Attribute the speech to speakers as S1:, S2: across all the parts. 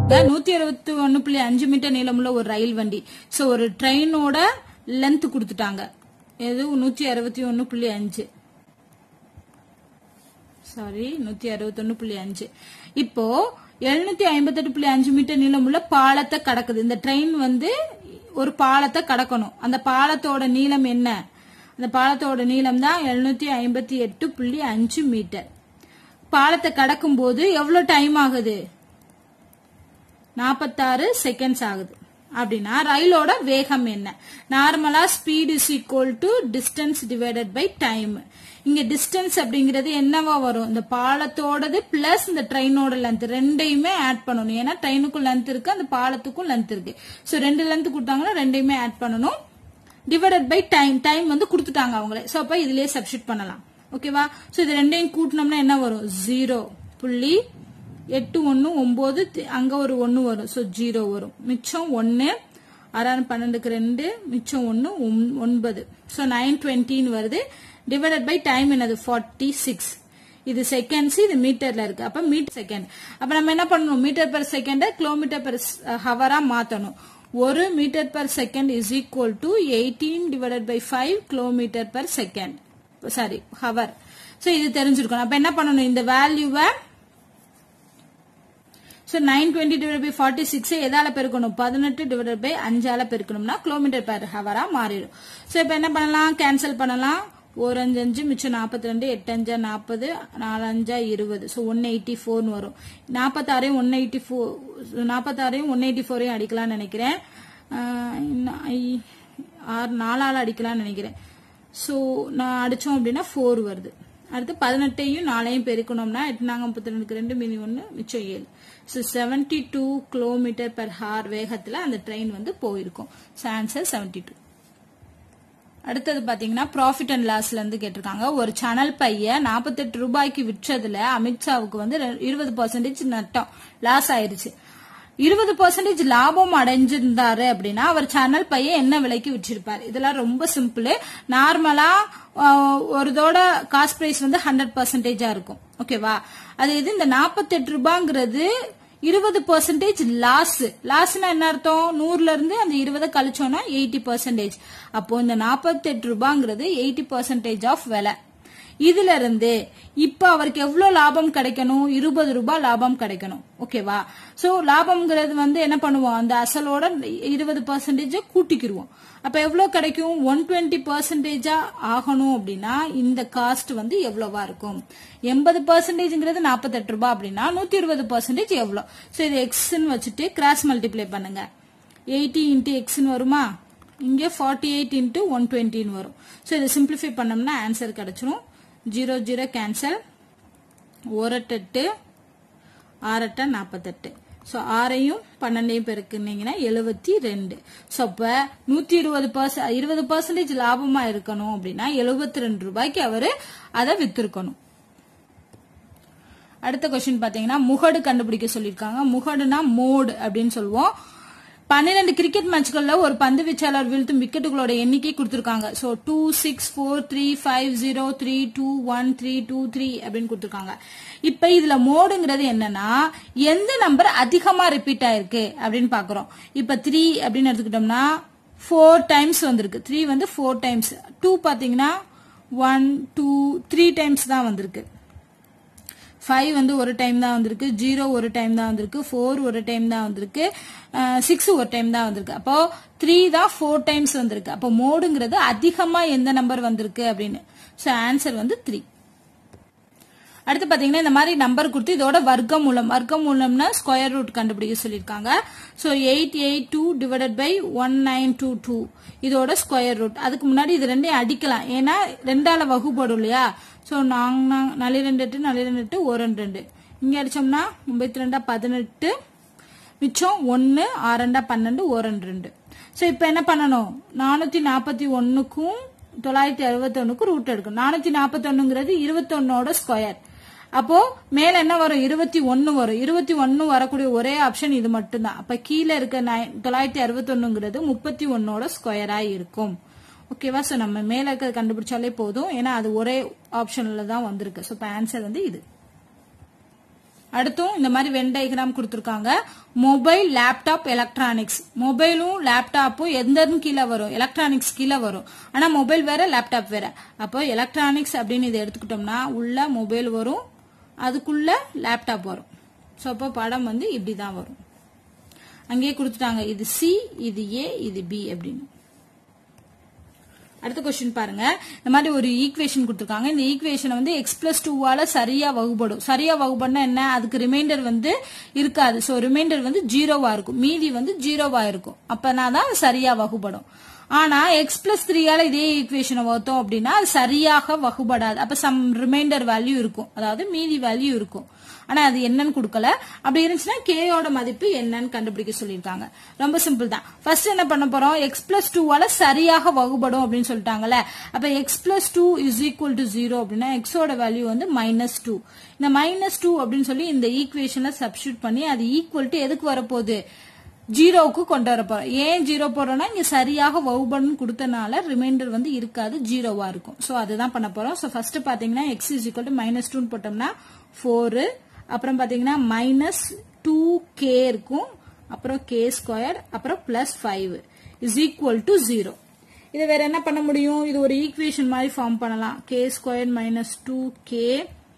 S1: நூத்தி அறுபத்தி ஒன்னு புள்ளி அஞ்சு மீட்டர் நீளமுள்ள ஒரு ரயில் வண்டி சோ ஒரு ட்ரெயினோட லென்த் கொடுத்துட்டாங்க எது நூத்தி அறுபத்தி ஒன்னு புள்ளி அஞ்சு சாரி நூத்தி அறுபத்தி ஒன்னு புள்ளி அஞ்சு இப்போ எழுநூத்தி ஐம்பத்தெட்டு புள்ளி அஞ்சு மீட்டர் நீளமுள்ள பாலத்தை கடக்குது இந்த ட்ரெயின் வந்து ஒரு பாலத்தை கடக்கணும் அந்த பாலத்தோட நீளம் என்ன அந்த பாலத்தோட நீளம் தான் எழுநூத்தி ஐம்பத்தி எட்டு புள்ளி அஞ்சு மீட்டர் பாலத்தை கடக்கும் போது எவ்வளவு டைம் ஆகுது நாற்பத்தாறு செகண்ட்ஸ் ஆகுது அப்படின்னா ரயிலோட வேகம் என்ன நார்மலா speed is equal to distance divided by time இங்க டிஸ்டன்ஸ் அப்படிங்கிறது என்னவா வரும் இந்த பாலத்தோடது பிளஸ் இந்த ட்ரெயினோட லென்த் ரெண்டையுமே ஆட் பண்ணணும் ஏன்னா ட்ரெயினுக்கும் லென்த் இருக்கு அந்த பாலத்துக்கும் லென்த் இருக்கு சோ ரெண்டு லென்த் கொடுத்தாங்கன்னா ரெண்டையுமே ஆட் பண்ணணும் டிவைடட் பை டைம் டைம் வந்து கொடுத்துட்டாங்க அவங்களே சோ அப்ப இதுலயே சப்ஸ்டிட் பண்ணலாம் ஓகேவா சோ இது ரெண்டையும் கூட்டினோம்னா என்ன வரும் ஜீரோ புள்ளி எட்டு ஒன்னு ஒன்பது தி- அங்க ஒரு ஒன்னு வரும் சோ ஜீரோ வரும் மிச்சம் ஒன்னு ஆறாறு பன்னெண்டுக்கு ரெண்டு மிச்சம் ஒன்னு ஒன்- ஒன்பது சோ நைன் டுவெண்ட்டின்னு வருது டிவைடட் பை டைம் என்னது ஃபார்ட்டி சிக்ஸ் இது செகண்ட்ஸ் இது மீட்டர்ல இருக்கு அப்ப மீட்டர் செகண்ட் அப்ப நம்ம என்ன பண்ணணும் metre per second kilometre per ஹவரா மாத்தணும் ஒரு metre per second is equal to eighteen divided by five kilometre per second sorry hour so இது தெரிஞ்சிருக்கணும் அப்ப என்ன பண்ணணும் இந்த வேல்யூவை so nine twenty divide by forty six எதால பெருக்கணும் பதினெட்டு டிவைட் பை அஞ்சால பெருக்கணும்னா கிலோமீட்டர் பெர் ஹவரா மாறிடும் ஸோ இப்போ என்ன பண்ணலாம் கேன்சல் பண்ணலாம் ஒரு அஞ்சு அஞ்சு மிச்சம் நாற்பத்தி ரெண்டு எட்டு அஞ்சா நாற்பது நாலு அஞ்சா இருபது ஸோ ஒன் எயிட்டி ஃபோர்னு வரும் நாற்பத்தாறையும் ஒன் எயிட்டி ஃபோர் நாற்பத்தாறையும் ஒன் எயிட்டி ஃபோரையும் அடிக்கலாம்னு நினைக்கிறேன் ஆஹ் இன்னும் ஐ- ஆறு நாலால அடிக்கலாம்னு நினைக்கிறேன் ஸோ நான் அடிச்சோம் அப்படின்னா ஃபோர் வருது அடுத்து பதினெட்டையும் நாலையும் பெருக்கணும்னா எட்டு நாங்க முப்பத்தி ரெண்டுக்கு ரெண்டு மீதி ஒன்று மிச்சம் ஏழு so seventy two kilometre per hour வேகத்தில் அந்த ட்ரெயின் வந்து போயிருக்கும் ஸோ ஆன்சர் செவன்டி டூ அடுத்தது பாத்தீங்கன்னா ப்ராஃபிட் அண்ட் லாஸ்ல இருந்து கேட்டிருக்காங்க ஒரு சேனல் பைய 48 ரூபாய்க்கு விற்றதுல அமித்ஷாவுக்கு வந்து இருபது பர்சன்டேஜ் நட்டம் லாஸ் ஆயிருச்சு இருபது பர்சன்டேஜ் லாபம் அடைஞ்சிருந்தாரு அப்படின்னா அவர் சேனல் பைய என்ன விலைக்கு விற்றிருப்பார் இதெல்லாம் ரொம்ப சிம்பிள் நார்மலா ஆஹ், ஒரு இதோட காஸ்ட் பிரைஸ் வந்து ஹண்ட்ரட் பர்சன்டேஜா இருக்கும் ஓகேவா அது இது இந்த 48 ரூபாங்கிறது இருபது பர்சன்டேஜ் லாஸ் லாஸ்னா என்ன அர்த்தம் நூறுல இருந்து அந்த இருபதை கழிச்சோம்னா எயிட்டி பர்சன்டேஜ் அப்போ இந்த 48 ரூபாங்கிறது எயிட்டி பர்சன்டேஜ் ஆஃப் விலை இதுல இருந்து இப்ப அவருக்கு எவ்வளவு லாபம் கிடைக்கணும் இருபது ரூபாய் லாபம் கிடைக்கணும் ஓகேவா சோ லாபம்ங்கிறது வந்து என்ன பண்ணுவோம் அந்த அசலோட இருபது பர்சன்டேஜ் கூட்டிக்கிருவோம் அப்ப எவ்வளவு கிடைக்கும் ஒன் டுவெண்ட்டி பர்சன்டேஜா ஆகணும் அப்படின்னா இந்த காஸ்ட் வந்து எவ்வளவா இருக்கும் எண்பது பர்சன்டேஜ்ங்கிறது நாற்பத்தெட்டு ரூபாய் அப்படின்னா நூத்தி இருபது பர்சன்டேஜ் எவ்வளவு சோ இது எக்ஸ்ன்னு வச்சுட்டு கிராஸ் மல்டிப்ளை பண்ணுங்க எயிட்டி இன்ட்டு எக்ஸ்ன்னு வருமா இங்க ஃபார்ட்டி எயிட் இன்ட்டு ஒன் டுவெண்ட்டின்னு வரும் ஸோ இதை சிம்பிளிஃபை பண்ணோம்னா ஆன்சர் கிடைச்சிரும் ஜீரோ ஜீரோ கேன்சல் ஓரட்டெட்டு ஆறட்ட நாற்பத்தெட்டு ஸோ ஆறையும் பன்னெண்டையும் பெருக்குனீங்கன்னா எழுபத்தி ரெண்டு ஸோ அப்போ நூற்றி இருபது பர்சன்ட் இருபது பர்சன்டேஜ் லாபமா இருக்கணும் அப்படின்னா எழுபத்தி ரெண்டு ரூபாய்க்கு அவரு அதை வித்திருக்கணும் அடுத்த கொஸ்டின் பாத்தீங்கன்னா முகடு கண்டுபிடிக்க சொல்லியிருக்காங்க முகடுனா மோடு அப்படின்னு சொல்லுவோம் பன்னிரெண்டு கிரிக்கெட் மேட்ச்கள்ல ஒரு பந்து வீச்சாளர் வீழ்த்தும் விக்கெட்டுகளோட எண்ணிக்கை கொடுத்திருக்காங்க so two six four three five zero three two one three two three அப்படின்னு கொடுத்திருக்காங்க இப்ப இதுல மோடுங்கிறது என்னன்னா எந்த நம்பர் அதிகமா ரிப்பீட் ஆயிருக்கு அப்படின்னு பாக்குறோம் இப்ப த்ரீ அப்படின்னு எடுத்துக்கிட்டோம்னா ஃபோர் டைம்ஸ் வந்திருக்கு த்ரீ வந்து ஃபோர் டைம்ஸ் டூ பாத்தீங்கன்னா ஒன் டூ த்ரீ டைம்ஸ் தான் வந்திருக்கு ஃபைவ் வந்து ஒரு டைம் தான் வந்திருக்கு ஜீரோ ஒரு டைம் தான் வந்திருக்கு ஃபோர் ஒரு டைம் தான் வந்திருக்கு சிக்ஸ் ஒரு டைம் தான் வந்திருக்கு அப்போ த்ரீ தான் ஃபோர் டைம்ஸ் வந்திருக்கு அப்போ மோடுங்கிறது அதிகமா எந்த நம்பர் வந்திருக்கு அப்படின்னு ஸோ ஆன்சர் வந்து த்ரீ அடுத்து பாத்தீங்கன்னா இந்த மாதிரி நம்பர் கொடுத்து இதோட வர்க்க மூலம் வர்க்க மூலம்னா ஸ்கொயர் ரூட் கண்டுபிடிக்க சொல்லியிருக்காங்க so eight eight two divided by one nine two two இதோட ஸ்கொயர் ரூட் அதுக்கு முன்னாடி இது ரெண்டையும் அடிக்கலாம் ஏன்னா ரெண்டால வகுப்படும் இல்லையா ஸோ நாங்க நாலு ரெண்டு எட்டு நாலு ரெண்டு எட்டு ஒரு ரெண்டு ரெண்டு இங்க அடிச்சோம்னா முப்பத்தி ரெண்டா பதினெட்டு மிச்சம் ஒன்னு ஆறண்டா பன்னெண்டு ஒரு ரெண்டு ரெண்டு ஸோ இப்போ என்ன பண்ணணும் நானூத்தி நாற்பத்தி ஒன்னுக்கும் தொள்ளாயிரத்தி அறுபத்தி ஒன்னுக்கும் ரூட் எடுக்கணும் நானூத்தி நாற்பத்தி ஒண்ணுங்கிறது இருபத்தொன்னோட ஸ்கொயர் அப்போ மேல என்ன வரும் இருபத்தி ஒன்னு வரும் இருபத்தி ஒன்னு வரக்கூடிய ஒரே ஆப்ஷன் இது மட்டும்தான் அப்ப கீழே இருக்க nine- தொள்ளாயிரத்தி அறுபத்தி ஒண்ணுங்கிறது முப்பத்தி ஒன்னோட ஸ்கொயரா இருக்கும் ஓகேவா சோ நம்ம மேல இருக்கிறது கண்டுபிடிச்சாலே போதும் ஏன்னா அது ஒரே ஆப்ஷன்ல தான் வந்திருக்கு சோ இப்ப ஆன்சர் வந்து இது அடுத்தும் இந்த மாதிரி வென் டயக்ராம் கொடுத்துருக்காங்க மொபைல் லேப்டாப் எலக்ட்ரானிக்ஸ் மொபைலும் லேப்டாப்பும் எந்த கீழே வரும் எலக்ட்ரானிக்ஸ் கீழே வரும் ஆனா மொபைல் வேற லேப்டாப் வேற அப்போ எலக்ட்ரானிக்ஸ் அப்படின்னு இதை எடுத்துக்கிட்டோம்னா உள்ள மொபைல் வரும் அதுக்குள்ள லேப்டாப் வரும் ஸோ அப்போ படம் வந்து இப்படி தான் வரும் அங்கேயே கொடுத்துட்டாங்க இது சி இது ஏ இது பி அப்படின்னு அடுத்த கொஸ்டின் பாருங்க இந்த மாதிரி ஒரு ஈக்குவேஷன் கொடுத்துருக்காங்க இந்த ஈக்குவேஷனை வந்து எக்ஸ் பிளஸ் டூவால சரியா வகுப்படும் சரியா வகுப்படுனா என்ன அதுக்கு ரிமைண்டர் வந்து இருக்காது ஸோ ரிமைண்டர் வந்து ஜீரோவா இருக்கும் மீதி வந்து ஜீரோவா இருக்கும் அப்பனா தான் அது சரியா வகுப்படும் ஆனா எக்ஸ் பிளஸ் த்ரீயால இதே ஈக்குவேஷனை வகுத்தோம் அப்படின்னா அது சரியாக வகுப்படாது அப்ப சம் ரிமைண்டர் வேல்யூ இருக்கும் அதாவது மீதி வேல்யூ இருக்கும் ஆனா அது என்னன்னு கொடுக்கல அப்படி இருந்துச்சுன்னா கேயோட மதிப்பு என்னன்னு கண்டுபிடிக்க சொல்லியிருக்காங்க ரொம்ப சிம்பிள் தான் ஃபர்ஸ்ட் என்ன பண்ண போறோம் எக்ஸ் பிளஸ் டூவால சரியாக வகுப்படும் அப்படின்னு சொல்லிட்டாங்கல்ல அப்ப X plus two is equal to zero அப்படின்னா எக்ஸோட வேல்யூ வந்து மைனஸ் டூ இந்த மைனஸ் டூ அப்படின்னு சொல்லி இந்த ஈக்குவேஷன்ல சப்ஸ்டியூட் பண்ணி அது ஈக்குவல் டு எதுக்கு வரப்போகுது ஜீரோவுக்கு கொண்டு வர போறோம் ஏன் ஜீரோ போறோம்னா இங்க சரியாக வகுபடன் கொடுத்தனால ரிமைண்டர் வந்து இருக்காது ஜீரோவா இருக்கும் சோ அதுதான் பண்ண போறோம் சோ ஃபர்ஸ்ட் பாத்தீங்கன்னா X is equal to minus டூன்னு போட்டோம்னா ஃபோரு அப்புறம் பாத்தீங்கன்னா மைனஸ் டூ கே இருக்கும் அப்புறம் கே ஸ்கொயர் அப்புறம் plus five is equal to zero இது வேற என்ன பண்ண முடியும் இது ஒரு ஈக்குவேஷன் மாதிரி ஃபார்ம் பண்ணலாம் K square minus two K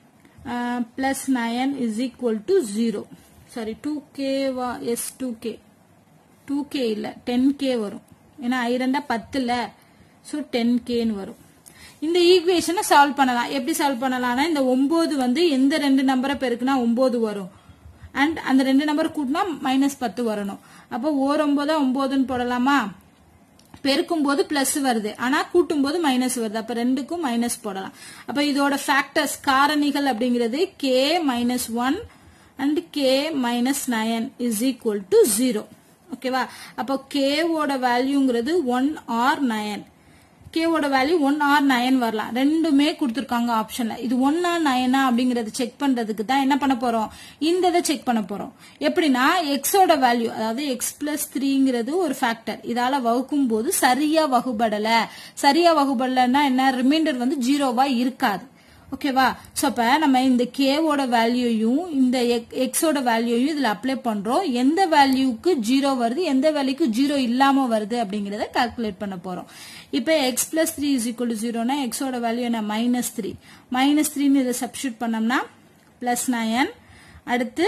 S1: plus nine is equal to zero sorry two கேவா yes two K two K இல்லை டென் கே வரும் ஏன்னா ஐ ரெண்டா பத்துல ஸோ டென் கேன்னு வரும் இந்த ஈக்குவேஷனை சால்வ் பண்ணலாம் எப்படி சால்வ் பண்ணலாம்னா இந்த ஒன்பது வந்து எந்த ரெண்டு நம்பரை பெருக்குனா ஒன்பது வரும் அண்ட் அந்த ரெண்டு நம்பர் கூட்டினா மைனஸ் பத்து வரணும் அப்போ ஓர் ஒன்பதா ஒன்பதுன்னு போடலாமா பெருக்கும் போது பிளஸ் வருது ஆனா கூட்டும் போது மைனஸ் வருது அப்ப ரெண்டுக்கும் மைனஸ் போடலாம் அப்ப இதோட ஃபேக்டர்ஸ் காரணிகள் அப்படிங்கிறது K minus one and K minus nine is equal to zero ஓகேவா அப்போ கேவோட வேல்யூங்கிறது ஒன் ஆர் நயன் கேவோட வேல்யூ ஒன் ஆர் நயன் வரலாம் ரெண்டுமே கொடுத்துருக்காங்க ஆப்ஷன்ல இது ஒன்னா நயனா அப்படிங்கறத செக் பண்றதுக்கு தான் என்ன பண்ண போறோம் இந்த இதை செக் பண்ண போறோம் எப்படின்னா எக்ஸோட வேல்யூ அதாவது எக்ஸ் பிளஸ் த்ரீங்கிறது ஒரு ஃபேக்டர் இதால வகுக்கும் போது சரியா வகுபடல சரியா வகுபடலைன்னா என்ன ரிமைண்டர் வந்து ஜீரோவா இருக்காது ஓகேவா ஸோ அப்போ நம்ம இந்த கேவோட வேல்யூயும் இந்த எக்ஸோட வேல்யூயும் இதில் அப்ளை பண்ணுறோம் எந்த வேல்யூக்கு ஜீரோ வருது எந்த வேல்யூக்கு ஜீரோ இல்லாமல் வருது அப்படிங்கிறத கால்குலேட் பண்ண போகிறோம் இப்போ X plus three is equal to ஜீரோனா எக்ஸோட வேல்யூ என்ன மைனஸ் த்ரீ மைனஸ் த்ரீன்னு இதை சப்ஸ்டியூட் பண்ணோம்னா பிளஸ் நயன் அடுத்து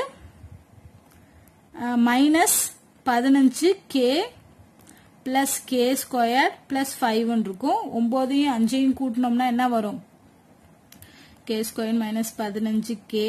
S1: மைனஸ் பதினஞ்சு K plus K square plus ஃபைவ்னு இருக்கும் ஒம்போதையும் அஞ்சையும் கூட்டினோம்னா என்ன வரும் கே ஸ்கொயர் மைனஸ் பதினஞ்சு கே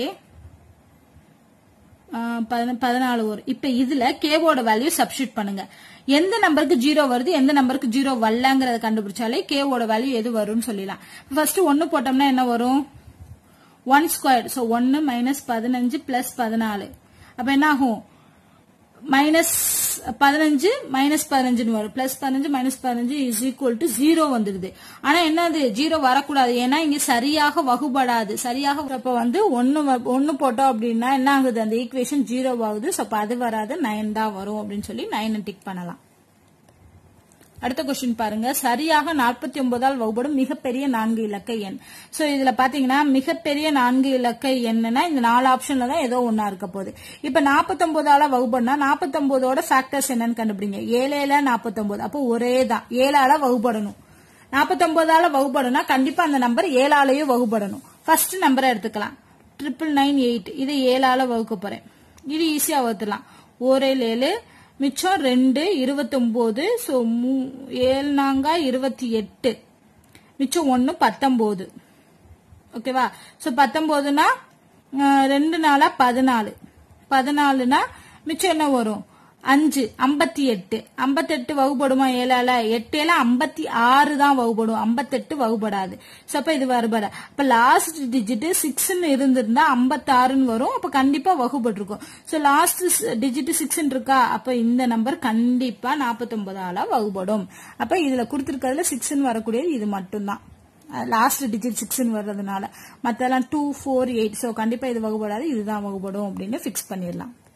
S1: பதினாலு வரும் இப்ப இதுல கேவோட வேல்யூ சப்ஸ்டியூட் பண்ணுங்க எந்த நம்பருக்கு ஜீரோ வருது எந்த நம்பருக்கு ஜீரோ வரலங்கிறத கண்டுபிடிச்சாலே கேவோட வேல்யூ எது வரும்னு சொல்லிடலாம் ஃபர்ஸ்ட் ஒன்னு போட்டோம்னா என்ன வரும் ஒன் ஸ்கொயர் ஸோ ஒன்னு மைனஸ் பதினஞ்சு பிளஸ் பதினாலு அப்ப என்ன ஆகும் மைனஸ் பதினஞ்சு மைனஸ் பதினஞ்சுன்னு வரும் பிளஸ் பதினஞ்சு மைனஸ் பதினஞ்சு இஸ் ஈக்குவல் டு ஜீரோ வந்துடுது ஆனா என்னது ஜீரோ வரக்கூடாது ஏன்னா இங்க சரியாக வகுபடாது சரியாக இப்ப வந்து ஒன்னு ஒன்னு போட்டோம் அப்படின்னா என்ன ஆகுது அந்த ஈக்குவேஷன் ஜீரோ ஆகுது ஸோ அது வராது நைன் தான் வரும் அப்படின்னு சொல்லி நைன் டிக் பண்ணலாம் அடுத்த கொஸ்டின் பாருங்க சரியாக நாற்பத்தி ஒன்பதால் வகுப்படும் மிகப்பெரிய நான்கு இலக்க எண் சோ இதுல பாத்தீங்கன்னா மிகப்பெரிய நான்கு இலக்க எண்ணுனா இந்த நாலு ஆப்ஷன்ல தான் ஏதோ ஒன்னா இருக்க போகுது இப்ப நாற்பத்தி ஒன்பதால வகுப்படுனா நாற்பத்தி ஒன்பதோட ஃபேக்டர்ஸ் என்னன்னு கண்டுபிடிங்க ஏழேல நாற்பத்தி ஒன்பது அப்போ ஒரே தான் ஏழால வகுப்படணும் நாற்பத்தி ஒன்பதால வகுப்படணும்னா கண்டிப்பா அந்த நம்பர் ஏழாலையும் வகுப்படணும் ஃபர்ஸ்ட் நம்பரை எடுத்துக்கலாம் ட்ரிபிள் நைன் எயிட் இதை ஏழால வகுக்க போறேன் இது ஈஸியா வகுத்துலாம் ஓரேல் ஏழு மிச்சம் ரெண்டு இருபத்தொம்போது ஸோ மூ ஏழு நாங்கா இருபத்தி எட்டு மிச்சம் ஒன்று பத்தொம்போது ஓகேவா ஸோ பத்தொம்போதுனா ரெண்டு நாளா பதினாலு பதினாலுனா மிச்சம் என்ன வரும் அஞ்சு ஐம்பத்தி எட்டு ஐம்பத்தெட்டு வகுப்படுமா ஏழால எட்டு ஏழா ஐம்பத்தி ஆறு தான் வகுப்படும் ஐம்பத்தெட்டு வகுப்படாது ஸோ அப்ப இது வருபட அப்ப லாஸ்ட் டிஜிட் சிக்ஸ்ன்னு இருந்திருந்தா ஐம்பத்தாறுன்னு வரும் அப்ப கண்டிப்பா வகுப்பட்டிருக்கும் ஸோ லாஸ்ட் டிஜிட் சிக்ஸ் இருக்கா அப்ப இந்த நம்பர் கண்டிப்பா நாற்பத்தொன்பதால வகுப்படும் அப்ப இதுல கொடுத்துருக்கிறதுல சிக்ஸ்ன்னு வரக்கூடியது இது மட்டும்தான் லாஸ்ட் டிஜிட் சிக்ஸ்ன்னு வர்றதுனால மத்தெல்லாம் டூ ஃபோர் எயிட் ஸோ கண்டிப்பா இது வகுப்படாது இதுதான் வகுப்படும் அப்படின்னு ஃபிக்ஸ் பண்ணிடலாம்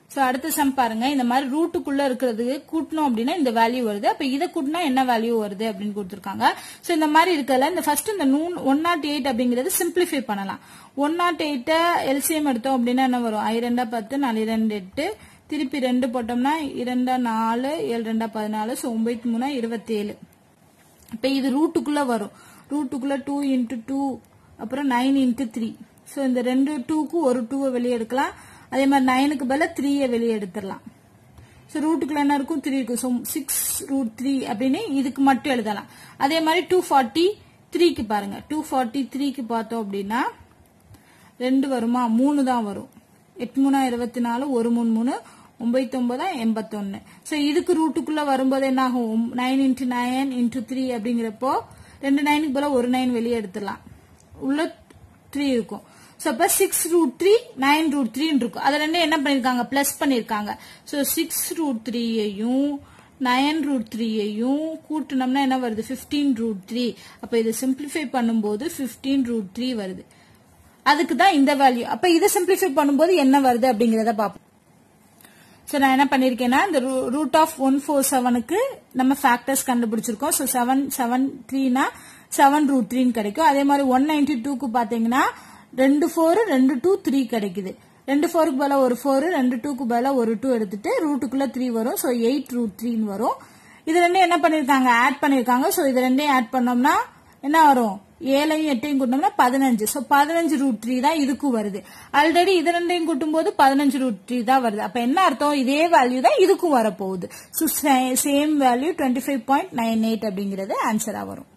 S1: சோ அடுத்த சம் பாருங்க இந்த மாதிரி ரூட்டுக்குள்ள இருக்கிறதுக்கு கூட்டணும் அப்படின்னா இந்த வேல்யூ வருது அப்ப இதை கூட்டினா என்ன வேல்யூ வருது அப்படின்னு கொடுத்துருக்காங்க சோ இந்த மாதிரி இருக்கல இந்த ஃபர்ஸ்ட் இந்த நூன் ஒன் நாட் எயிட் அப்படிங்கறது சிம்பிளிஃபை பண்ணலாம் ஒன் நாட் எயிட்ட எல்சிஎம் எடுத்தோம் அப்படின்னா என்ன வரும் ஐ ரெண்டா பத்து நாலு இரண்டு எட்டு திருப்பி ரெண்டு போட்டோம்னா இரண்டா நாலு ஏழு ரெண்டா பதினாலு ஸோ ஒன்பத்தி மூணா இருபத்தி ஏழு இப்ப இது ரூட்டுக்குள்ள வரும் ரூட்டுக்குள்ள டூ இன்டூ டூ அப்புறம் நைன் இன்டூ த்ரீ ஸோ இந்த ரெண்டு டூக்கு ஒரு டூவை வெளியே எடுக்கலாம் அதே மாதிரி நைனுக்கு பதிலாக த்ரீயை வெளியே எடுத்துடலாம் ஸோ ரூட்டுக்குள்ள என்ன இருக்கும் த்ரீ இருக்கும் ஸோ சிக்ஸ் ரூட் த்ரீ அப்படின்னு இதுக்கு மட்டும் எழுதலாம் அதே மாதிரி டூ ஃபார்ட்டி த்ரீக்கு பாருங்க டூ ஃபார்ட்டி த்ரீக்கு பார்த்தோம் அப்படின்னா ரெண்டு வருமா மூணு தான் வரும் எட்டு மூணா இருபத்தி நாலு ஒரு மூணு மூணு ஒன்பத்தி ஒன்பதா எண்பத்தொன்னு ஸோ இதுக்கு ரூட்டுக்குள்ள வரும்போது என்ன ஆகும் nine into nine into three அப்படிங்கிறப்போ ரெண்டு நைனுக்கு போல ஒரு நைன் வெளியே எடுத்துடலாம் உள்ள த்ரீ இருக்கும் ஸோ அப்போ six root three nine root த்ரீன்னு இருக்கும் அதை ரெண்டும் என்ன பண்ணிருக்காங்க பிளஸ் பண்ணிருக்காங்க ஸோ சிக்ஸ் ரூட் த்ரீயையும் நயன் ரூட் த்ரீயையும் கூட்டினோம்னா என்ன வருது ஃபிஃப்டீன் ரூட் த்ரீ அப்போ இதை சிம்பிளிஃபை பண்ணும்போது ஃபிஃப்டீன் ரூட் த்ரீ வருது அதுக்கு தான் இந்த வேல்யூ அப்ப இதை சிம்பிளிஃபை பண்ணும்போது என்ன வருது அப்படிங்கறத பார்ப்போம் ஸோ நான் என்ன பண்ணிருக்கேன்னா இந்த ரூட் ஆஃப் ஒன் ஃபோர் செவனுக்கு நம்ம ஃபேக்டர்ஸ் கண்டுபிடிச்சிருக்கோம் ஸோ செவன் செவன் த்ரீனா செவன் ரூட் த்ரீன்னு கிடைக்கும் அதே மாதிரி ஒன் நைன்டி டூக்கு பாத்தீங்கன்னா ரெண்டு ஃபோர் ரெண்டு டூ த்ரீ கிடைக்குது ரெண்டு ஃபோருக்கு பதிலாக ஒரு ஃபோர் ரெண்டு டூக்கு பதிலாக ஒரு டூ எடுத்துட்டு ரூட்டுக்குள்ள த்ரீ வரும் ஸோ எயிட் ரூட் த்ரீன்னு வரும் இது ரெண்டும் என்ன பண்ணிருக்காங்க ஆட் பண்ணிருக்காங்க ஸோ இது ரெண்டையும் ஆட் பண்ணோம்னா என்ன வரும் ஏழையும் எட்டையும் கூட்டினோம்னா பதினஞ்சு ஸோ பதினஞ்சு ரூட் த்ரீ தான் இதுக்கும் வருது ஆல்ரெடி இது ரெண்டையும் கூட்டும் போது பதினஞ்சு ரூட் த்ரீ தான் வருது அப்ப என்ன அர்த்தம் இதே வேல்யூ தான் இதுக்கும் வரப்போகுது so same value twenty five point nine eight அப்படிங்கிறது ஆன்சரா வரும்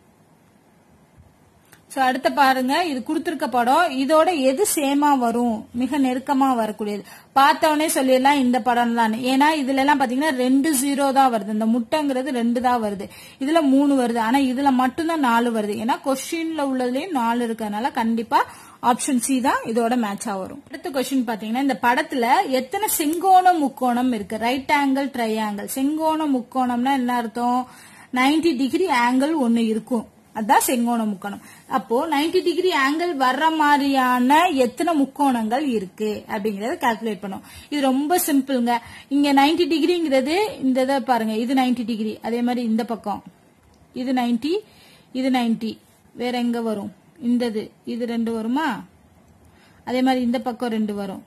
S1: ஸோ அடுத்த பாருங்க இது கொடுத்துருக்க படம் இதோட எது சேமா வரும் மிக நெருக்கமா வரக்கூடியது பார்த்தவொடனே சொல்லிடலாம் இந்த படம் தான் ஏன்னா இதுல எல்லாம் பாத்தீங்கன்னா ரெண்டு ஜீரோ தான் வருது இந்த முட்டைங்கிறது ரெண்டு தான் வருது இதுல மூணு வருது ஆனா இதுல மட்டும்தான் நாலு வருது ஏன்னா கொஸ்டின்ல உள்ளதுலயும் நாலு இருக்கறனால கண்டிப்பா ஆப்ஷன் சி தான் இதோட மேட்சா வரும் அடுத்த கொஸ்டின் பாத்தீங்கன்னா இந்த படத்துல எத்தனை செங்கோண முக்கோணம் இருக்கு ரைட் ஆங்கிள் ட்ரையாங்கிள் செங்கோண முக்கோணம்னா என்ன அர்த்தம் 90 டிகிரி ஆங்கிள் ஒன்னு இருக்கும் அதான் செங்கோண முக்கோணம் அப்போ 90 டிகிரி ஆங்கிள் வர்ற மாதிரியான எத்தனை முக்கோணங்கள் இருக்கு அப்படிங்கறத கால்குலேட் பண்ணும் இது ரொம்ப சிம்பிள்ங்க இங்க 90 டிகிரிங்கிறது இந்த இதை பாருங்க இது 90 டிகிரி அதே மாதிரி இந்த பக்கம் இது 90 இது 90 வேற எங்க வரும் இந்தது இது ரெண்டு வருமா அதே மாதிரி இந்த பக்கம் ரெண்டு வரும்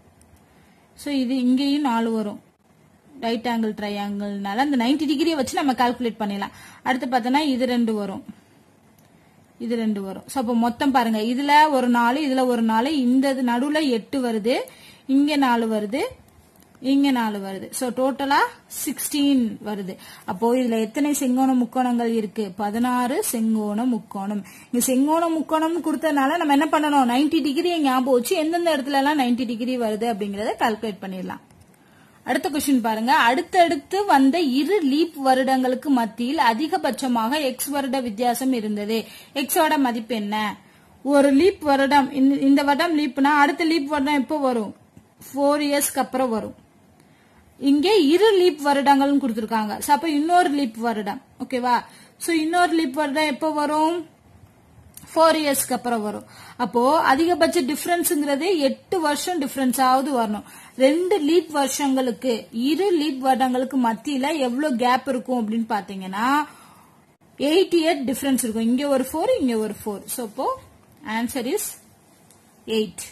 S1: ஸோ இது இங்கேயும் நாலு வரும் ரைட் ஆங்கிள் ட்ரையாங்கிள்னால அந்த 90 டிகிரியை வச்சு நம்ம கால்குலேட் பண்ணிடலாம் அடுத்து பார்த்தோன்னா இது ரெண்டு வரும் இது ரெண்டு வரும் ஸோ அப்போ மொத்தம் பாருங்க இதுல ஒரு நாலு இதுல ஒரு நாலு இந்த நடுவுல எட்டு வருது இங்க நாலு வருது இங்க நாலு வருது ஸோ டோட்டலா சிக்ஸ்டீன் வருது அப்போ இதுல எத்தனை செங்கோண முக்கோணங்கள் இருக்கு பதினாறு செங்கோண முக்கோணம் இங்க செங்கோண முக்கோணம் கொடுத்ததுனால நம்ம என்ன பண்ணணும் 90 டிகிரி ஞாபகம் வச்சு எந்தெந்த இடத்துல எல்லாம் 90 டிகிரி வருது அப்படிங்கறத கால்குலேட் பண்ணிடலாம் அடுத்த கொஸ்டின் பாருங்க அடுத்தடுத்து வந்த இரு லீப் வருடங்களுக்கு மத்தியில் அதிகபட்சமாக எக்ஸ் வருட வித்தியாசம் இருந்தது எக்ஸோட மதிப்பு என்ன ஒரு லீப் வருடம் இந்த- இந்த வருடம் லீப்னா அடுத்த லீப் வருடம் எப்போ வரும் ஃபோர் இயர்ஸ்க்கு அப்புறம் வரும் இங்கே இரு லீப் வருடங்கள்னு கொடுத்துருக்காங்க So, அப்ப இன்னொரு லீப் வருடம் ஓகேவா சோ இன்னொரு லீப் வருடம் எப்போ வரும் ஃபோர் இயர்ஸ்க்கு அப்புறம் வரும் அப்போ அதிகபட்ச டிஃபரன்ஸ்ங்கிறது எட்டு வருஷம் டிஃபரன்ஸ் ஆவது வரணும் ரெண்டு லீப் வருஷங்களுக்கு இரு லீப் வருடங்களுக்கு மத்தியில எவ்வளவு கேப் இருக்கும் அப்படின்னு பாத்தீங்கன்னா எயிட் இயர் டிஃபரன்ஸ் இருக்கும் இங்க ஒரு ஃபோர் இங்க ஒரு ஃபோர் ஸோ அப்போ ஆன்சர் இஸ் எயிட்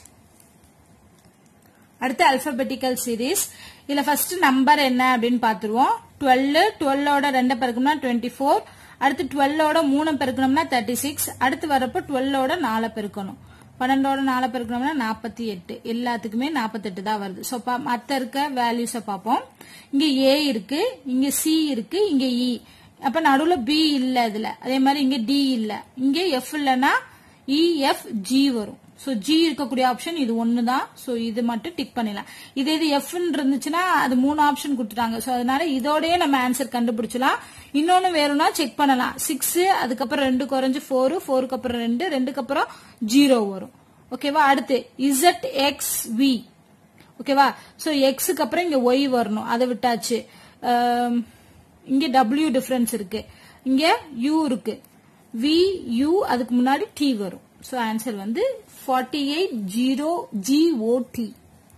S1: அடுத்து அல்பபெட்டிக்கல் சீரீஸ் இதுல ஃபர்ஸ்ட் நம்பர் என்ன அப்படின்னு பாத்துருவோம் டுவெல் டுவெல்லோட ரெண்டு பெருக்கணும்னா டுவெண்ட்டி ஃபோர் அடுத்து டுவெல்லோட மூணு பெருக்கணும்னா தேர்ட்டி சிக்ஸ் அடுத்து வரப்போ டுவெல்லோட நாலு பெருக்கணும் பன்னெண்டோட நாலு பெருக்கணும்னா நாற்பத்தி எட்டு எல்லாத்துக்குமே நாற்பத்தெட்டு தான் வருது ஸோ மற்ற இருக்க வேல்யூஸை பார்ப்போம் இங்க ஏ இருக்கு இங்க சி இருக்கு இங்க இ அப்ப நடுவுல பி இல்ல இதுல அதே மாதிரி இங்க டி இல்ல இங்க எஃப் இல்லனா இ எஃப் ஜி வரும் சோ ஜி இருக்கக்கூடிய ஆப்ஷன் இது ஒன்னு தான் சோ இது மட்டும் டிக் பண்ணிடலாம் இதே இது எஃப் இருந்துச்சுன்னா அது மூணு ஆப்ஷன் கொடுத்துட்டாங்க சோ அதனால இதோடயே நம்ம ஆன்சர் கண்டுபிடிச்சலாம் இன்னொன்னு வேணும்னா செக் பண்ணலாம் சிக்ஸ் அதுக்கப்புறம் ரெண்டு குறைஞ்சு ஃபோர் ஃபோருக்கு அப்புறம் ரெண்டு ரெண்டுக்கு அப்புறம் ஜீரோ வரும் ஓகேவா அடுத்து இசட் எக்ஸ் வி ஓகேவா சோ எக்ஸுக்கு அப்புறம் இங்க ஒய் வரணும் அதை விட்டாச்சு ஆம், இங்க டபிள்யூ டிஃபரன்ஸ் இருக்கு இங்க யூ இருக்கு வி யூ அதுக்கு முன்னாடி டி வரும் சோ ஆன்சர் வந்து ஃபார்ட்டி எயிட் ஜீரோ ஜிஓடி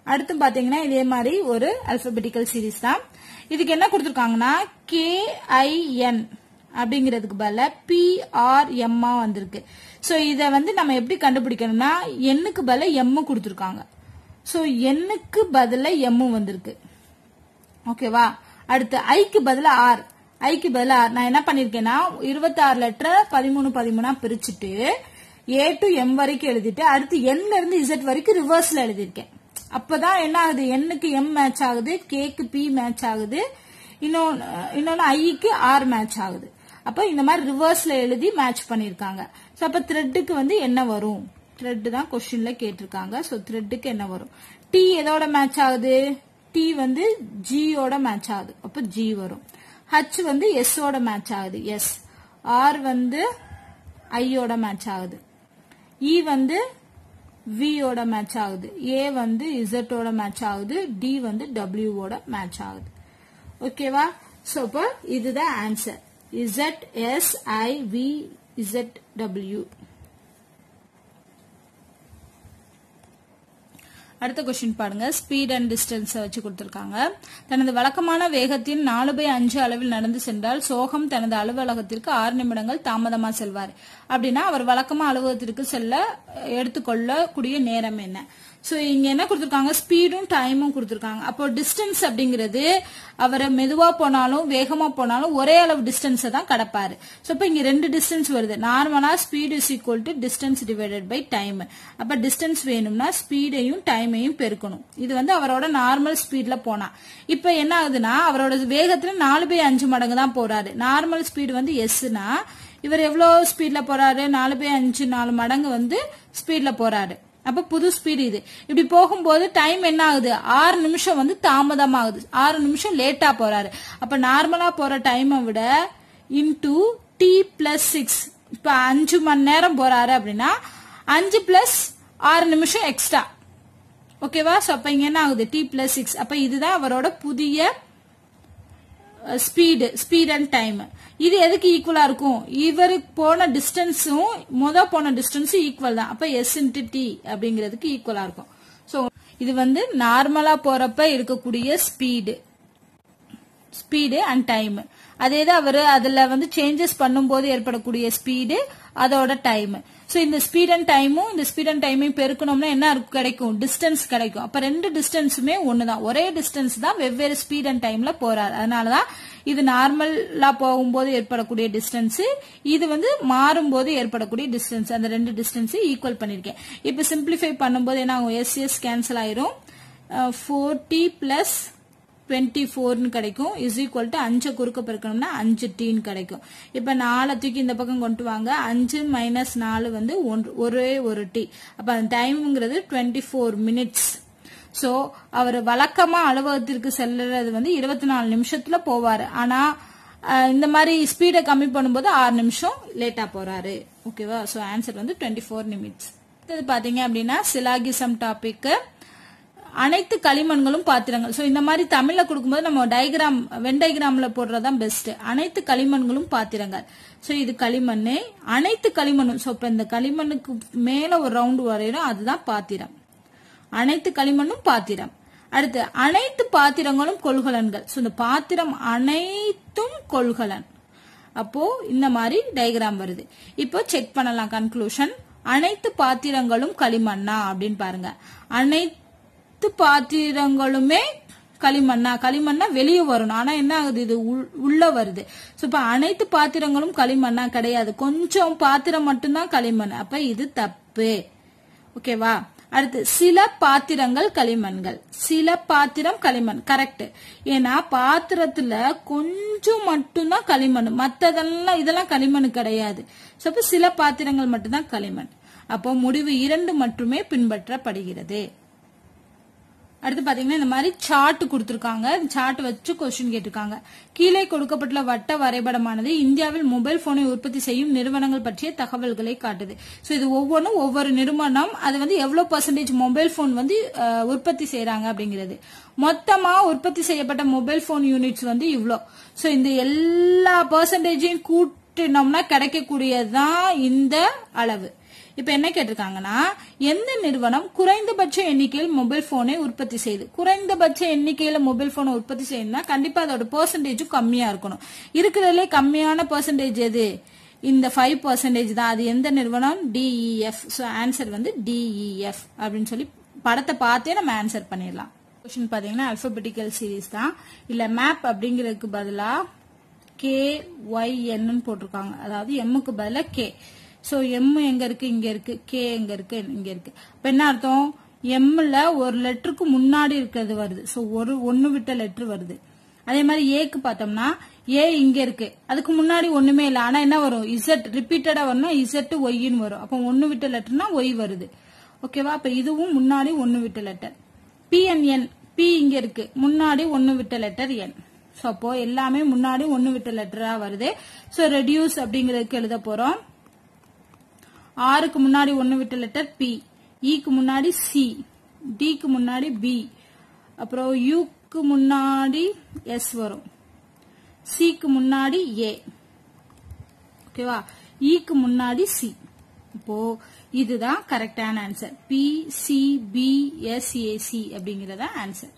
S1: அடுத்து பாத்தீங்கன்னா இதே மாதிரி ஒரு அல்பபெட்டிக்கல் சீரிஸ் தான் இதுக்கு என்ன கொடுத்துருக்காங்கன்னா கேஐஎன் அப்படிங்கிறதுக்கு பதிலா பிஆர்எம் வந்திருக்கு சோ இத வந்து நம்ம எப்படி கண்டுபிடிக்கணும்னா எண்ணுக்கு பதிலா எம் கொடுத்துருக்காங்க சோ எண்ணுக்கு பதிலா எம் வந்திருக்கு ஓகேவா அடுத்து ஐக்கு பதிலா ஆர் ஐக்கு பதிலா ஆர் நான் என்ன பண்ணிருக்கேன்னா இருபத்தாறு லெட்டர் பதிமூணு பதிமூணா பிரிச்சுட்டு ஏ டு எம் வரைக்கும் எழுதிட்டு அடுத்து என்ல இருந்து இசட் வரைக்கும் ரிவர்ஸ்ல எழுதியிருக்கேன் அப்பதான் என்ன ஆகுது எண்ணுக்கு எம் மேட்ச் ஆகுது கேக்கு பி மேட்ச் ஆகுது இன்னொன்னு இன்னொன்னு ஐக்கு ஆர் மேட்ச் ஆகுது அப்ப இந்த மாதிரி ரிவர்ஸ்ல எழுதி மேட்ச் பண்ணிருக்காங்க சோ அப்ப த்ரெட்டுக்கு வந்து என்ன வரும் த்ரெட் தான் கொஸ்டின்ல கேட்டிருக்காங்க சோ த்ரெட்டுக்கு என்ன வரும் டி எதோட மேட்ச் ஆகுது டி வந்து ஜியோட மேட்ச் ஆகுது அப்ப ஜி வரும் ஹச் வந்து எஸ் ஓட மேட்ச் ஆகுது எஸ் ஆர் வந்து ஐயோட மேட்ச் ஆகுது இ வந்து வியோட மேட்ச் ஆகுது ஏ வந்து இசட்டோட மேட்ச் ஆகுது டி வந்து டபிள்யூவோட மேட்ச் ஆகுது ஓகேவா சோ இப்போ இதுதான் answer Z S I V Z W அடுத்த கொஸ்டின் பாருங்க ஸ்பீட் அண்ட் டிஸ்டன்ஸ் வச்சு கொடுத்திருக்காங்க தனது வழக்கமான வேகத்தின் நாலு பை அஞ்சு அளவில் நடந்து சென்றால் சோகம் தனது அலுவலகத்திற்கு ஆறு நிமிடங்கள் தாமதமா செல்வார் அப்படின்னா அவர் வழக்கமா அலுவலகத்திற்கு செல்ல எடுத்துக்கொள்ளக்கூடிய நேரம் என்ன சோ இங்க என்ன கொடுத்திருக்காங்க ஸ்பீடும் டைமும் கொடுத்திருக்காங்க அப்போ டிஸ்டன்ஸ் அப்படிங்கிறது அவரை மெதுவா போனாலும் வேகமா போனாலும் ஒரே அளவு டிஸ்டன்ஸ் தான் கடப்பாரு சோ இப்ப இங்க ரெண்டு டிஸ்டன்ஸ் வருது நார்மலா speed is equal to distance divided by time அப்ப டிஸ்டன்ஸ் வேணும்னா ஸ்பீடையும் டைமையும் பெருக்கணும் இது வந்து அவரோட நார்மல் ஸ்பீட்ல போனா இப்ப என்ன ஆகுதுன்னா அவரோட வேகத்துல நாலு பை அஞ்சு மடங்கு தான் போறாரு நார்மல் ஸ்பீடு வந்து எஸ்னா இவர் எவ்வளவு ஸ்பீட்ல போறாரு நாலு பை அஞ்சு நாலு மடங்கு வந்து ஸ்பீட்ல போறாரு அப்ப புது ஸ்பீடு இது இப்படி போகும்போது டைம் என்ன ஆகுது ஆறு நிமிஷம் வந்து தாமதமாகுது ஆறு நிமிஷம் லேட்டா போறாரு அப்ப நார்மலா போற டைமை விட இன்டூ டி பிளஸ் சிக்ஸ் இப்ப அஞ்சு மணி நேரம் போறாரு அப்படின்னா அஞ்சு பிளஸ் ஆறு நிமிஷம் எக்ஸ்ட்ரா ஓகேவா சோ அப்ப இங்க என்ன ஆகுது டி பிளஸ் சிக்ஸ் அப்ப இதுதான் அவரோட புதிய ஸ்பீடு ஸ்பீட் அண்ட் டைம் இது எதுக்கு ஈக்குவலா இருக்கும் இவருக்கு போன டிஸ்டன்ஸும் முத போன டிஸ்டன்ஸும் ஈக்குவல் தான் அப்ப எஸ் இன்டு டி அப்படிங்கிறதுக்கு ஈக்குவலா இருக்கும் சோ இது வந்து நார்மலா போறப்ப இருக்கக்கூடிய ஸ்பீடு ஸ்பீடு அண்ட் டைம் அதே தான் அவர் அதுல வந்து சேஞ்சஸ் பண்ணும்போது ஏற்படக்கூடிய ஸ்பீடு அதோட டைம் சோ இந்த ஸ்பீட் அண்ட் டைமும் இந்த ஸ்பீட் அண்ட் டைமையும் பெருக்கணும்னா என்ன இருக்கும் கிடைக்கும் டிஸ்டன்ஸ் கிடைக்கும் அப்ப ரெண்டு டிஸ்டன்ஸுமே ஒண்ணுதான் ஒரே டிஸ்டன்ஸ் தான் வெவ்வேறு ஸ்பீட் அண்ட் டைம்ல போறாரு அதனாலதான் இது நார்மலா போகும்போது ஏற்படக்கூடிய டிஸ்டன்ஸ் இது வந்து மாறும்போது ஏற்படக்கூடிய டிஸ்டன்ஸ் அந்த ரெண்டு டிஸ்டன்ஸ் ஈக்குவல் பண்ணிருக்கேன் இப்ப சிம்பிளிஃபை பண்ணும்போது என்ன ஆகும் எஸ் எஸ் கேன்சல் ஆயிரும் ஃபோர்டி பிளஸ் டுவெண்ட்டி ஃபோர்னு கிடைக்கும் இஸ் ஈக்குவல் டு அஞ்சு குறுக்க பெருக்கணும்னா அஞ்சு டீன்னு கிடைக்கும் இப்ப நாலு தூக்கி இந்த பக்கம் கொண்டு வாங்க அஞ்சு மைனஸ் நாலு வந்து ஒன்று ஒரே ஒரு டி அப்ப அந்த டைம்ங்கிறது டுவெண்ட்டி ஃபோர் மினிட்ஸ் சோ அவர் வழக்கமா அலுவலகத்திற்கு செல்லுறது வந்து இருபத்தி நாலு நிமிஷத்துல போவாரு ஆனா அஹ், இந்த மாதிரி ஸ்பீடை கம்மி பண்ணும்போது ஆறு நிமிஷம் லேட்டா போறாரு ஓகேவா சோ ஆன்சர் வந்து டுவெண்ட்டி ஃபோர் நிமிட்ஸ் இது பாத்தீங்க அப்படின்னா சிலாகிசம் டாபிக் அனைத்து களிமண்களும் பாத்திரங்கள் சோ இந்த மாதிரி தமிழ்ல கொடுக்கும்போது நம்ம டயக்ராம் வென் டயக்ராம்ல போடுறதுதான் பெஸ்ட் அனைத்து களிமண்களும் பாத்திரங்கள் சோ இது களிமண் அனைத்து களிமண்ணும் சோ இப்ப இந்த களிமண்ணுக்கு மேல ஒரு ரவுண்டு வரையிடும் அதுதான் பாத்திரம் அனைத்து களிமண்ணும் பாத்திரம் அடுத்து அனைத்து பாத்திரங்களும் கொள்கலன்கள் சோ இந்த பாத்திரம் அனைத்தும் கொள்கலன் அப்போ இந்த மாதிரி டயக்ராம் வருது இப்போ செக் பண்ணலாம் கன்க்ளூஷன் அனைத்து பாத்திரங்களும் களிமண்ணா அப்படின்னு பாருங்க அனைத்து பாத்திரங்களுமே களிமண்ணா களிமண்ணா வெளியே வரணும் ஆனா என்ன ஆகுது இது உள்- உள்ள வருது சோ இப்ப அனைத்து பாத்திரங்களும் களிமண்ணா கிடையாது கொஞ்சம் பாத்திரம் மட்டும்தான் களிமண் அப்ப இது தப்பு ஓகேவா அடுத்து சில பாத்திரங்கள் களிமண்கள் சில பாத்திரம் களிமண் கரெக்ட் ஏன்னா பாத்திரத்துல கொஞ்சம் மட்டும்தான் களிமண் மத்ததெல்லாம் இதெல்லாம் களிமண் கிடையாது சோ அப்ப சில பாத்திரங்கள் மட்டும்தான் களிமண் அப்போ முடிவு இரண்டு மட்டுமே பின்பற்றப்படுகிறது அடுத்து பாத்தீங்கன்னா இந்த மாதிரி சார்ட் கொடுத்திருக்காங்க சார்ட் வச்சு கொஸ்டின் கேட்டிருக்காங்க கீழே கொடுக்கப்பட்டுள்ள வட்ட வரைபடமானது இந்தியாவில் மொபைல் போனை உற்பத்தி செய்யும் நிறுவனங்கள் பற்றிய தகவல்களை காட்டுது சோ இது ஒவ்வொன்றும் ஒவ்வொரு நிறுவனம் அது வந்து எவ்வளவு பர்சன்டேஜ் மொபைல் போன் வந்து அஹ், உற்பத்தி செய்யறாங்க அப்படிங்கிறது மொத்தமா உற்பத்தி செய்யப்பட்ட மொபைல் போன் யூனிட்ஸ் வந்து இவ்ளோ சோ இந்த எல்லா பர்சன்டேஜையும் கூட்டினோம்னா கிடைக்கக்கூடியதுதான் இந்த அளவு இப்ப என்ன கேட்டிருக்காங்கன்னா எந்த நிறுவனம் குறைந்தபட்ச எண்ணிக்கையில் மொபைல் போனை உற்பத்தி செய்யுது குறைந்தபட்ச எண்ணிக்கையில மொபைல் போனை உற்பத்தி செய்யணும்னா கண்டிப்பா அதோட பெர்சன்டேஜும் கம்மியா இருக்கணும் இருக்கிறதுலே கம்மியான பெர்சன்டேஜ் எது இந்த ஃபைவ் பர்சன்டேஜ் தான் அது எந்த நிறுவனம் டிஇஎஃப் ஸோ ஆன்சர் வந்து டிஇஎஃப் அப்படின்னு சொல்லி படத்தை பார்த்தே நம்ம ஆன்சர் பண்ணிடலாம் கொஸ்டின் பாத்தீங்கன்னா அல்பபெட்டிக்கல் சீரீஸ் தான் இல்ல மேப் அப்படிங்கிறதுக்கு பதிலா கே ஒய் என்னு போட்டிருக்காங்க அதாவது எம்முக்கு பதிலா கே சோ எம் எங்க இருக்கு இங்க இருக்கு கே எங்க இருக்கு இங்க இருக்கு இப்ப என்ன அர்த்தம் எம்ல ஒரு லெட்டருக்கு முன்னாடி இருக்கிறது வருது சோ ஒரு ஒன்னு விட்ட லெட்டர் வருது அதே மாதிரி ஏக்கு பார்த்தோம்னா ஏ இங்க இருக்கு அதுக்கு முன்னாடி ஒண்ணுமே இல்ல ஆனா என்ன வரும் இசட் ரிப்பீட்டடா வரணும் இசட் ஒய்ன்னு வரும் அப்ப ஒன்னு விட்ட லெட்டர்னா ஒய் வருது ஓகேவா அப்ப இதுவும் முன்னாடி ஒன்னு விட்ட லெட்டர் பிஎன்என் பி இங்க இருக்கு முன்னாடி ஒன்னு விட்ட லெட்டர் என் சோ அப்போ எல்லாமே முன்னாடி ஒன்னு விட்ட லெட்டரா வருது சோ ரெடியூஸ் அப்படிங்கறதுக்கு எழுத போறோம் ஆறுக்கு முன்னாடி ஒன்னு விட்ட லெட்டர் பி இக்கு முன்னாடி சி டிக்கு முன்னாடி பி அப்புறம் யூக்கு முன்னாடி எஸ் வரும் சிக்கு முன்னாடி ஏ ஓகேவா இக்கு முன்னாடி சி இப்போ இதுதான் கரெக்டான answer B C B S A C அப்படிங்கறத ஆன்சர்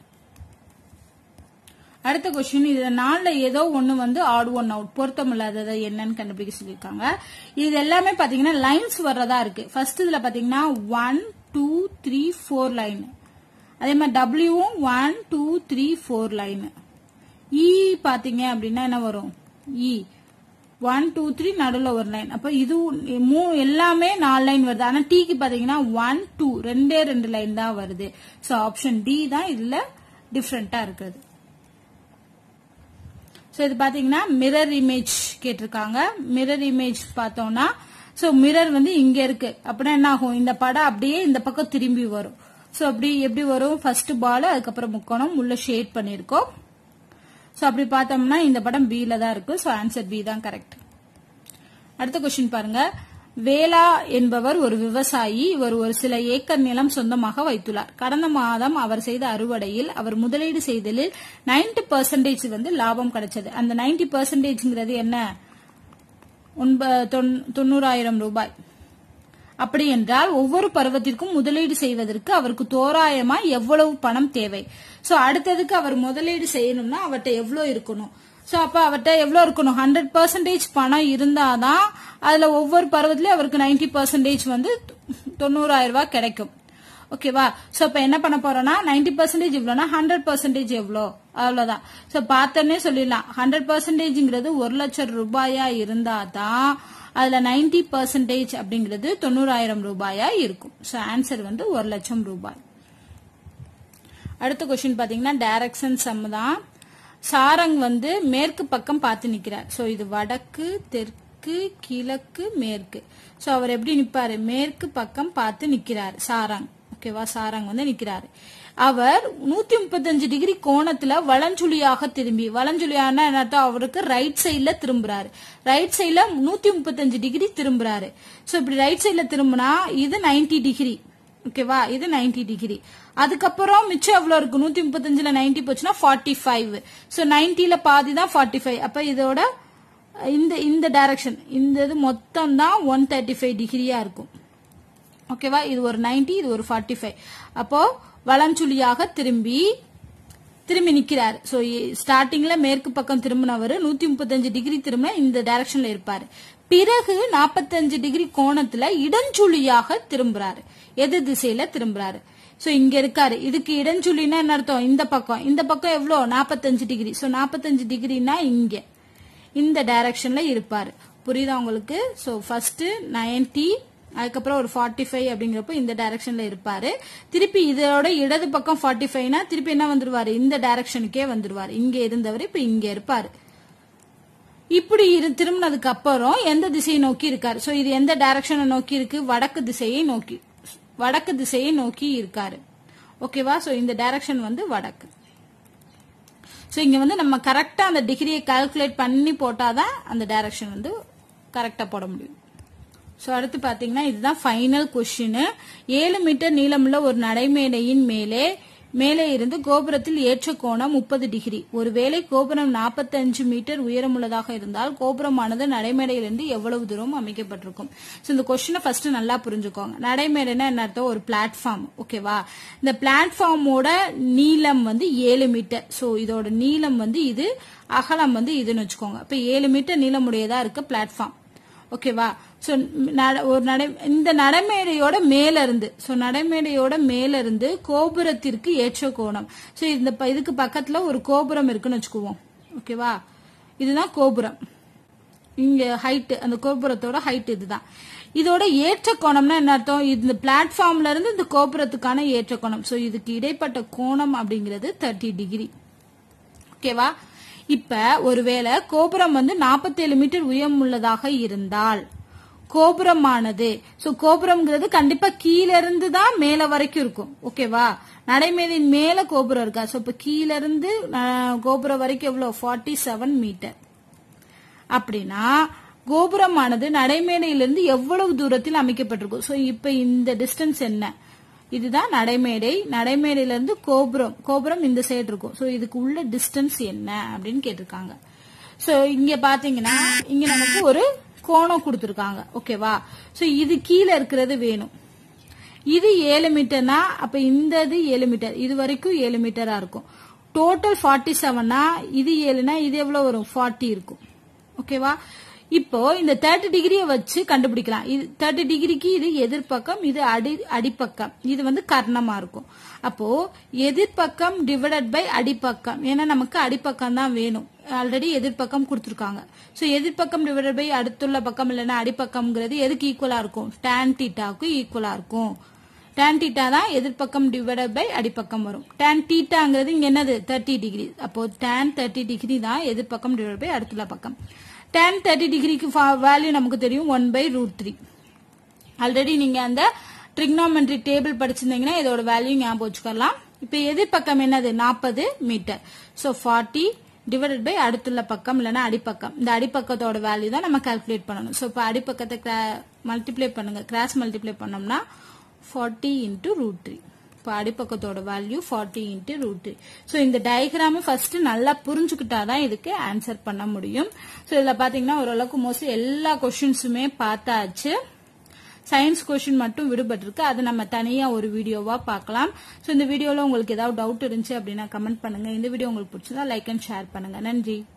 S1: அடுத்த கொஸ்டின் இதுல நாலுல ஏதோ ஒண்ணு வந்து ஆட் ஒன் அவுட் பொருத்தம் இல்லாததை என்னன்னு கண்டுபிடிக்க சொல்லியிருக்காங்க இது எல்லாமே பாத்தீங்கன்னா லைன்ஸ் வர்றதா இருக்கு ஃபர்ஸ்ட் இதுல பாத்தீங்கன்னா one two three four line அதே மாதிரி டபிள்யூவும் one two three four line E பாத்தீங்க அப்படின்னா என்ன வரும் இ ஒன் டூ த்ரீ நடுவில் ஒரு லைன் அப்ப இது மூ எல்லாமே நாலு லைன் வருது ஆனா டீக்கு பாத்தீங்கன்னா ஒன் டூ ரெண்டே ரெண்டு லைன் தான் வருது சோ ஆப்ஷன் டி தான் இதுல டிஃப்ரெண்டா இருக்குது ஸோ இது பாத்தீங்கன்னா மிரர் இமேஜ் கேட்டிருக்காங்க மிரர் இமேஜ் பார்த்தோம்னா ஸோ மிரர் வந்து இங்க இருக்கு அப்படின்னா என்ன ஆகும் இந்த படம் அப்படியே இந்த பக்கம் திரும்பி வரும் ஸோ அப்படி எப்படி வரும் ஃபர்ஸ்ட் பால் அதுக்கப்புறம் முக்கோணம் உள்ள ஷேட் பண்ணிருக்கோம் ஸோ அப்படி பார்த்தோம்னா இந்த படம் பில தான் இருக்கு ஸோ ஆன்சர் பி தான் கரெக்ட் அடுத்த கொஸ்டின் பாருங்க வேலா என்பவர் ஒரு விவசாயி இவர் ஒரு சில ஏக்கர் நிலம் சொந்தமாக வைத்துள்ளார் கடந்த மாதம் அவர் செய்த அறுவடையில் அவர் முதலீடு செய்தலில் நைன்டி பர்சன்டேஜ் வந்து லாபம் கிடைச்சது அந்த நைன்டி பர்சன்டேஜ்ங்கிறது என்ன தொண்ணூறாயிரம் ரூபாய் அப்படி என்றால் ஒவ்வொரு பருவத்திற்கும் முதலீடு செய்வதற்கு அவருக்கு தோராயமா எவ்வளவு பணம் தேவை சோ அடுத்ததுக்கு அவர் முதலீடு செய்யணும்னா அவர்கிட்ட எவ்வளவு இருக்கணும் சோ அப்ப அவர்கிட்ட எவ்வளவு இருக்கணும் ஹண்ட்ரட் பர்சன்டேஜ் பணம் இருந்தாதான் அதுல ஒவ்வொரு பருவத்திலயும் அவருக்கு நைன்டி பர்சன்டேஜ் வந்து தொண்ணூறாயிரம் ரூபாய் கிடைக்கும் ஓகேவா சோ இப்ப என்ன பண்ண போறோம்னா நைன்டி பர்சன்டேஜ் இவ்வளோனா ஹண்ட்ரட் பர்சன்டேஜ் எவ்வளோ அவ்வளவுதான் சோ பார்த்தோன்னே சொல்லிடலாம் ஹண்ட்ரட் பர்சன்டேஜ்ங்கிறது ஒரு லட்சம் ரூபாயா இருந்தா தான் அதுல நைன்டி பர்சன்டேஜ் அப்படிங்கிறது தொண்ணூறாயிரம் ரூபாயா இருக்கும் சோ ஆன்சர் வந்து ஒரு லட்சம் ரூபாய் அடுத்த கொஸ்டின் பாத்தீங்கன்னா டைரக்ஷன் சம் தான் சாரங் வந்து மேற்கு பக்கம் பார்த்து நிக்கிறார் சோ இது வடக்கு தெற்கு கிழக்கு மேற்கு சோ அவர் எப்படி நிப்பாரு மேற்கு பக்கம் பார்த்து நிக்கிறார் சாரங் ஓகேவா சாரங் வந்து நிக்கிறாரு அவர் நூத்தி முப்பத்தஞ்சு டிகிரி கோணத்துல வளஞ்சுழியாக திரும்பி வளஞ்சுழியான அர்த்தம் அவருக்கு ரைட் சைட்ல திரும்புறாரு ரைட் சைட்ல நூத்தி முப்பத்தஞ்சு டிகிரி திரும்புறாரு சோ இப்படி ரைட் சைட்ல திரும்பினா இது நைன்டி டிகிரி ஓகேவா இது நைன்டி டிகிரி அதுக்கப்புறம் மிச்சம் எவ்வளவு இருக்கு நூத்தி முப்பத்தஞ்சுல நைன்டி போச்சுன்னா ஃபார்ட்டி ஃபைவ் சோ நைன்டில பாதி தான் ஃபார்ட்டி ஃபைவ் அப்ப இதோட இந்த இந்த டைரக்ஷன் இந்த இது மொத்தம் தான் ஒன் தேர்ட்டி ஃபைவ் டிகிரியா இருக்கும் ஓகேவா இது ஒரு நைன்டி இது ஒரு ஃபார்ட்டி ஃபைவ் அப்போ வளஞ்சுழியாக திரும்பி திரும்பி நிக்கிறாரு சோ ஸ்டார்டிங்ல மேற்கு பக்கம் திரும்பினவர் நூத்தி முப்பத்தஞ்சு டிகிரி திரும்ப இந்த டைரக்ஷன்ல இருப்பாரு பிறகு நாற்பத்தஞ்சு டிகிரி கோணத்துல இடஞ்சுழியாக திரும்புறாரு எது திசையில திரும்புறாரு சோ இங்க இருக்காரு இதுக்கு இடஞ்சுழின்னா என்ன அர்த்தம் இந்த பக்கம் இந்த பக்கம் எவ்வளவு நாற்பத்தஞ்சு டிகிரி சோ நாற்பத்தஞ்சு டிகிரினா இங்க இந்த டைரக்ஷன்ல இருப்பாரு புரியுதா உங்களுக்கு சோ ஃபர்ஸ்ட் நைன்டி அதுக்கப்புறம் ஒரு ஃபார்ட்டி ஃபைவ் அப்படிங்கிறப்போ இந்த டைரக்ஷன்ல இருப்பாரு திருப்பி இதோட இடது பக்கம் ஃபார்ட்டி ஃபைவ்னா திருப்பி என்ன வந்துருவாரு இந்த டைரக்ஷனுக்கே வந்துருவாரு இங்க இருந்தவர் இப்ப இங்க இருப்பாரு இப்படி இரு திரும்பினதுக்கு அப்புறம் எந்த திசையை நோக்கி இருக்காரு சோ இது எந்த டைரக்ஷனை நோக்கி இருக்கு வடக்கு திசையை நோக்கி வடக்கு திசையை நோக்கி இருக்காரு ஓகேவா சோ இந்த டைரக்ஷன் வந்து வடக்கு சோ இங்க வந்து நம்ம கரெக்டா அந்த டிகிரியை கால்குலேட் பண்ணி போட்டாதான் அந்த டைரக்ஷன் வந்து கரெக்டா போட முடியும் ஸோ அடுத்து பார்த்தீங்கன்னா இதுதான் ஃபைனல் கொஸ்டின் ஏழு மீட்டர் நீளமுள்ள ஒரு நடைமேடையின் மேலே மேலே இருந்து கோபுரத்தில் ஏற்ற கோணம் முப்பது டிகிரி ஒருவேளை கோபுரம் 45 மீட்டர் உயரமுள்ளதாக இருந்தால் கோபுரமானது நடைமேடையிலிருந்து எவ்வளவு தூரம் அமைக்கப்பட்டிருக்கும் சோ இந்த கொஸ்டினை ஃபர்ஸ்ட் நல்லா புரிஞ்சுக்கோங்க நடைமேடைனா என்ன அர்த்தம் ஒரு பிளாட்ஃபார்ம் ஓகேவா இந்த பிளாட்ஃபார்மோட நீளம் வந்து ஏழு மீட்டர் சோ இதோட நீளம் வந்து இது அகலம் வந்து இதுன்னு வச்சுக்கோங்க இப்ப ஏழு மீட்டர் நீளமுடையதா இருக்கு பிளாட்ஃபார்ம் ஓகேவா சோ ஒரு நடை இந்த நடைமேடையோட மேல இருந்து சோ நடைமேடையோட மேல இருந்து கோபுரத்திற்கு ஏற்ற கோணம் சோ இந்த ப- இதுக்கு பக்கத்துல ஒரு கோபுரம் இருக்குன்னு வச்சுக்குவோம் ஓகேவா இதுதான் கோபுரம் இங்க ஹைட் அந்த கோபுரத்தோட ஹைட் இதுதான் இதோட ஏற்ற கோணம்னா என்ன அர்த்தம் இந்த பிளாட்ஃபார்ம்ல இருந்து இந்த கோபுரத்துக்கான ஏற்ற கோணம் சோ இதுக்கு இடைப்பட்ட கோணம் அப்படிங்கிறது தேர்ட்டி டிகிரி ஓகேவா இப்ப ஒருவேளை கோபுரம் வந்து 47 மீட்டர் உயரம் உள்ளதாக இருந்தால் கோபுரமானது சோ கோபுரம்ங்கிறது கண்டிப்பா கீழ இருந்து தான் மேல வரைக்கும் இருக்கும் ஓகேவா நடைமேலின் மேல கோபுரம் இருக்கா சோ இப்ப கீழ இருந்து அஹ், கோபுரம் வரைக்கும் எவ்வளவு 47 செவன் மீட்டர் அப்படின்னா கோபுரமானது நடைமேடையிலிருந்து எவ்வளவு தூரத்தில் அமைக்கப்பட்டிருக்கும் சோ இப்ப இந்த டிஸ்டன்ஸ் என்ன இதுதான் நடைமேடை நடைமேடையில இருந்து கோபுரம் கோபுரம் இந்த சைடு இருக்கும் சோ இதுக்கு உள்ள டிஸ்டன்ஸ் என்ன அப்படின்னு கேட்டிருக்காங்க சோ இங்க பாத்தீங்கன்னா இங்க நமக்கு ஒரு கோணம் கொடுத்திருக்காங்க ஓகேவா சோ இது கீழே இருக்கிறது வேணும் இது ஏழு மீட்டர்னா அப்ப இந்த இது ஏழு மீட்டர் இது வரைக்கும் ஏழு மீட்டரா இருக்கும் டோட்டல் ஃபார்ட்டி செவனா இது ஏழுனா இது எவ்வளவு வரும் ஃபார்ட்டி இருக்கும் ஓகேவா இப்போ இந்த தேர்ட்டி டிகிரியை வச்சு கண்டுபிடிக்கலாம் இது தேர்ட்டி டிகிரிக்கு இது எதிர்ப்பக்கம் இது அடி அடிப்பக்கம் இது வந்து கர்ணமா இருக்கும் அப்போ எதிர்ப்பக்கம் டிவைடட் பை அடிப்பக்கம் ஏன்னா நமக்கு அடிப்பக்கம் தான் வேணும் ஆல்ரெடி எதிர்ப்பக்கம் கொடுத்துருக்காங்க சோ எதிர்ப்பக்கம் டிவைடட் பை அடுத்துள்ள பக்கம் இல்லைன்னா அடிப்பக்கம்ங்கிறது எதுக்கு ஈக்குவலா இருக்கும் tan தீட்டாவுக்கு ஈக்குவலா இருக்கும் tan தீட்டா தான் எதிர்ப்பக்கம் டிவைடட் பை அடிப்பக்கம் வரும் tan தீட்டாங்கிறது இங்க என்னது தேர்ட்டி டிகிரி அப்போ tan தேர்ட்டி டிகிரி தான் எதிர்ப்பக்கம் டிவைட் பை அடுத்துள்ள பக்கம் tan தேர்ட்டி டிகிரிக்கு வேல்யூ நமக்கு தெரியும் one by root three already நீங்க அந்த ட்ரிக்னோமெட்ரி டேபிள் படிச்சிருந்தீங்கன்னா இதோட வேல்யூ ஞாபகம் வச்சுக்கலாம் இப்ப எதிர்ப்பக்கம் என்னது நாற்பது meter so forty divided by அடுத்துள்ள பக்கம் இல்லைன்னா அடிப்பக்கம் இந்த அடிப்பக்கத்தோட வேல்யூ தான் நம்ம கால்குலேட் பண்ணணும் சோ இப்ப அடிப்பக்கத்தை மல்டிப்ளை பண்ணுங்க கிராஸ் மல்டிப்ளை பண்ணோம்னா ஃபார்ட்டி இன்டூ ரூட் த்ரீ இப்போ அடிப்பக்கத்தோட value forty into root three so இந்த டயக்ராமை ஃபர்ஸ்ட் நல்லா புரிஞ்சுக்கிட்டாதான் இதுக்கு ஆன்சர் பண்ண முடியும் ஸோ இதில் பார்த்தீங்கன்னா ஓரளவுக்கு மோஸ்ட்லி எல்லா கொஷின்ஸுமே பார்த்தாச்சு சயின்ஸ் கொஷின் மட்டும் விடுபட்டிருக்கு அதை நம்ம தனியா ஒரு வீடியோவா பார்க்கலாம் ஸோ இந்த வீடியோல உங்களுக்கு ஏதாவது டவுட் இருந்துச்சு அப்படின்னா கமெண்ட் பண்ணுங்க இந்த வீடியோ உங்களுக்கு பிடிச்சதா லைக் அண்ட் ஷேர் பண்ணுங்க நன்றி